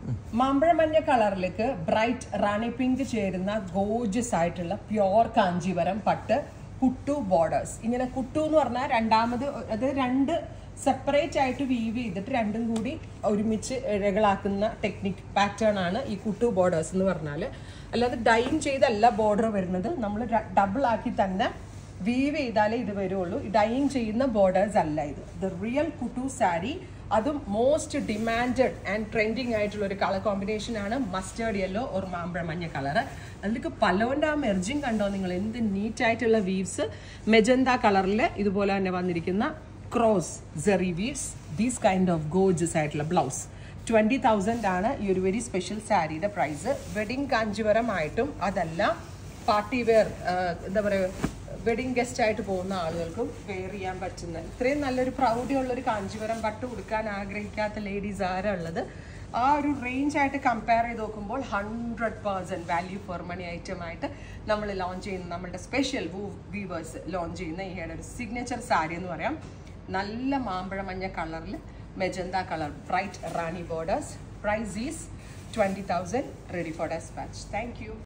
മാമ്പഴമഞ്ഞ കളറിലേക്ക് bright rani pink ചേരുന്ന gorgeous ആയിട്ടുള്ള പ്യോർ കാഞ്ചീവരം പട്ട് കുട്ടു ബോർഡേഴ്സ് ഇങ്ങനെ കുട്ടു എന്ന് പറഞ്ഞാൽ രണ്ടാമത് അത് രണ്ട് സെപ്പറേറ്റ് ആയിട്ട് വീവ് ചെയ്തിട്ട് രണ്ടും കൂടി ഒരുമിച്ച് ഇഴകളാക്കുന്ന ടെക്നിക് പാറ്റേൺ ആണ് ഈ കുട്ടു ബോർഡേഴ്സ് എന്ന് പറഞ്ഞാൽ അല്ലാതെ ഡൈൻ ചെയ്തല്ല ബോർഡർ വരുന്നത് നമ്മൾ ഡബിൾ ആക്കി തന്നെ വീവ് ചെയ്താലേ ഇത് വരുള്ളൂ ഡൈയിങ് ചെയ്യുന്ന ബോർഡേഴ്സ് അല്ല ഇത് ദ റിയൽ കുട്ടു സാരി അതും മോസ്റ്റ് ഡിമാൻഡഡ് ആൻഡ് ട്രെൻഡിങ് ആയിട്ടുള്ള ഒരു കളർ കോമ്പിനേഷൻ ആണ് മസ്റ്റേർഡ് യെല്ലോ ഓർ മാമ്പഴ മഞ്ഞ കളർ അതിലേക്ക് പലോൻ്റെ ആ മെർജിങ് കണ്ടോ നിങ്ങൾ എന്ത് നീറ്റ് ആയിട്ടുള്ള വീവ്സ് മെജന്ത കളറിൽ ഇതുപോലെ തന്നെ വന്നിരിക്കുന്ന cross zari weaves these kind of gorgeous ആയിട്ടുള്ള ബ്ലൗസ് ട്വൻറ്റി തൗസൻഡ് ആണ് ഈ ഒരു വെരി സ്പെഷ്യൽ സാരിയുടെ പ്രൈസ് വെഡിങ് കാഞ്ചിവരമായിട്ടും അതല്ല പാർട്ടി വെയർ എന്താ പറയുക വെഡിങ് ഗസ്റ്റ് ആയിട്ട് പോകുന്ന ആളുകൾക്കും വെയർ ചെയ്യാൻ പറ്റുന്ന ഇത്രയും നല്ലൊരു പ്രൗഢിയുള്ള ഒരു കാഞ്ചീപുരം പട്ട് കൊടുക്കാൻ ആഗ്രഹിക്കാത്ത ലേഡീസ് ആരാ ഉള്ളത് ആ ഒരു റേഞ്ച് ആയിട്ട് കമ്പയർ ചെയ്ത് നോക്കുമ്പോൾ hundred percent value for money item ആയിട്ട് നമ്മൾ ലോഞ്ച് ചെയ്യുന്ന നമ്മുടെ സ്പെഷ്യൽ വൂ വീവേഴ്സ് ലോഞ്ച് ചെയ്യുന്ന ഈ ഒരു സിഗ്നേച്ചർ സാരി എന്ന് പറയാം നല്ല മാമ്പഴ മഞ്ഞ കളറിൽ magenta colour bright rani borders price is twenty thousand ready for dispatch thank U